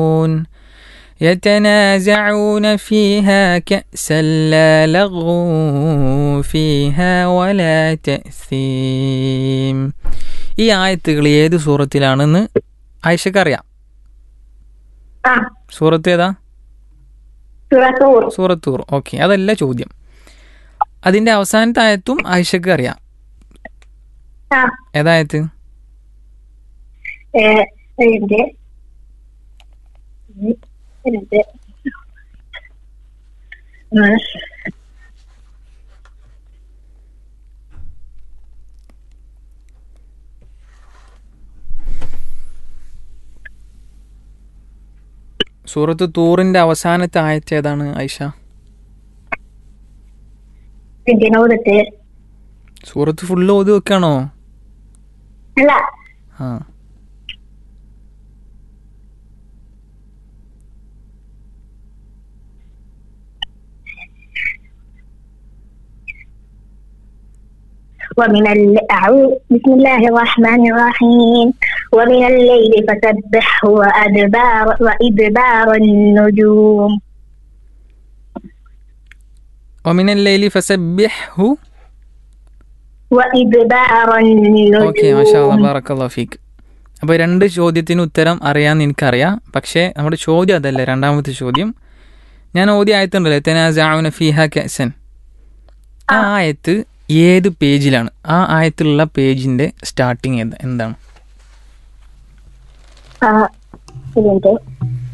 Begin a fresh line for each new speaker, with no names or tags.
يتنازعون فيها كأسا لا لغو فيها ولا تأثيم ഈ ആയത്തുകൾ ഏത് സൂറത്തിലാണെന്ന് ആയിഷക്ക് അറിയാം
ആ
സൂറത്ത് ഏതാ
സുറത്തൂർ
സൂറത്തൂർ ഓക്കെ അതല്ല ചോദ്യം അതിൻ്റെ അവസാനത്തെ ആയത്തും ആയിഷക്ക് അറിയാം
ആ
ഏതായത്ത്
ഏ, ഇതിന്റെ ഇതിന്റെ ഉം.
സൂറത്ത് തൂറിൻ്റെ അവസാനത്തെ ആയത്ത് ഏതാണ് ആയിഷ
ഇതിനോടത്ത്
സൂറത്ത് ഫുള്ള് ഓതി വെക്കാണോ
അല്ല
ആ
ومن الل... أعوذ بسم الله الرحمن الرحيم ومن الليل فسبحه وأدبار وإدبار النجوم
ഒമിന ലൈലി ഫസബ്യഹു
وإدبار
ഓക്കെ മാഷാ
النجوم
ബാറക്കല്ലാ ഫീക്ക് അപ്പോൾ രണ്ട് ചോദ്യത്തിന് ഉത്തരം അറിയാമെന്ന് എനിക്കറിയാം പക്ഷേ നമ്മുടെ ചോദ്യം അതല്ല രണ്ടാമത്തെ ചോദ്യം ഞാൻ ഓതി ആയത്തുണ്ടല്ലോ തെനാസാവുന ഫിഹ കസൻ ആ ആയത്ത് ഏത് പേജിലാണ് ആ ആയത്തിലുള്ള പേജിൻ്റെ സ്റ്റാർട്ടിങ് എന്താണ്
آه. ഇതിന്റെ